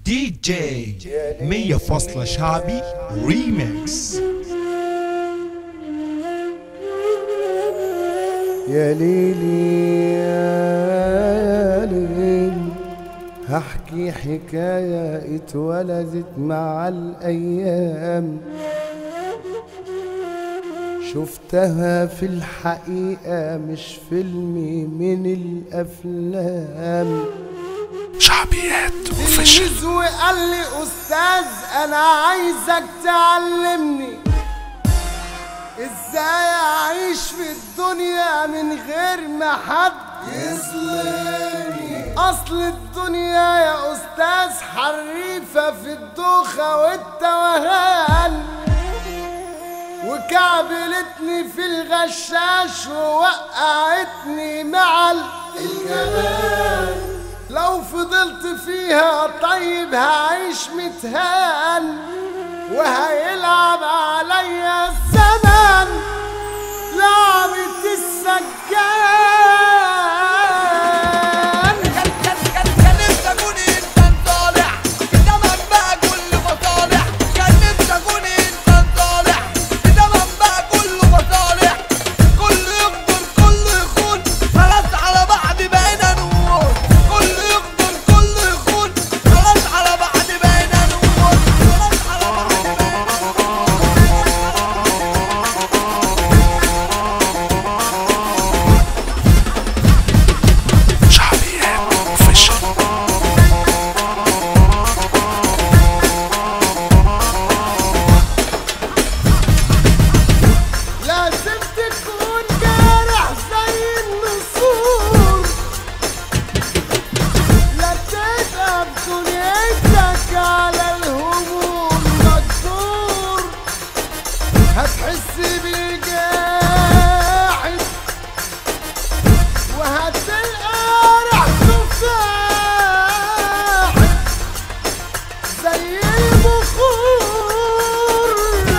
دي جي مية فاصلة شعبي ريميكس يا ليلي يا ليل هحكي حكاية اتولدت مع الأيام شفتها في الحقيقة مش فيلم من الأفلام شعبيات اوفيشال تلميذ وقال لي أستاذ أنا عايزك تعلمني ازاي اعيش في الدنيا من غير ما حد يظلمني اصل الدنيا يا استاذ حريفة في الدوخة والتوهان وكعبلتني في الغشاش ووقعتني مع الكمان لو فضلت فيها طيب هعيش متهان وهيلعب عليا الزمن لعبة السجان كان كان كان كان نفسي اكون انسان صالح زمان بقى كله مصالح كان نفسي اكون انسان صالح زمان بقى كله مصالح كله يغدر كله يخون خلاص على بعض بقينا نقول كله يغدر كله يخون خلاص على بعض بقينا نقول خلاص على بعض بقينا شعبيات اوفيشال لازم تكون جارح زي النسور لا تبقى بدنيتك على الهموم مقدور هتحس بالجاحد وهتلقى ريحته فاحت زي البخور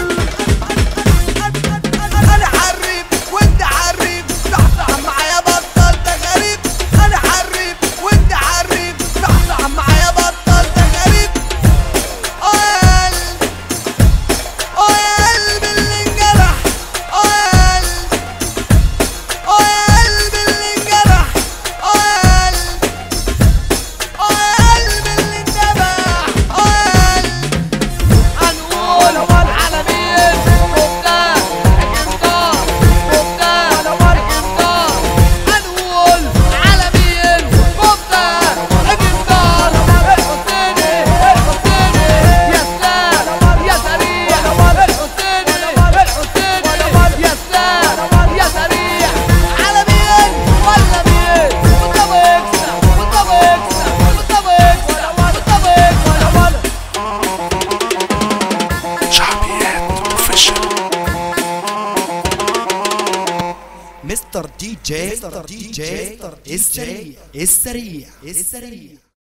انا حريف وانت حريف صحصح معايا بطل ده غريب انا حريف وانت حريف صحصح معايا بطل ده غريب اه يا قلب اه يا قلب اللي انجرح اه يا قلب اه يا قلب اللي انجرح اه يا قلب اه يا قلب اللي انذبح اه يا قلب هنقول هو العالمين مفتاح حكمتار مفتاح حكمتار هنقول عالمين مفتاح حكمتار الحسيني الحسيني يا سلام يا سريع الحسيني الحسيني يا سلام يا سريع عالمين ولا مين والطبق يكسر والطبق يكسر والطبق يكسر والطبق يكسر ولا شعبيات اوفيشال مستر دي جي مستر دي جي السريع السريع السريع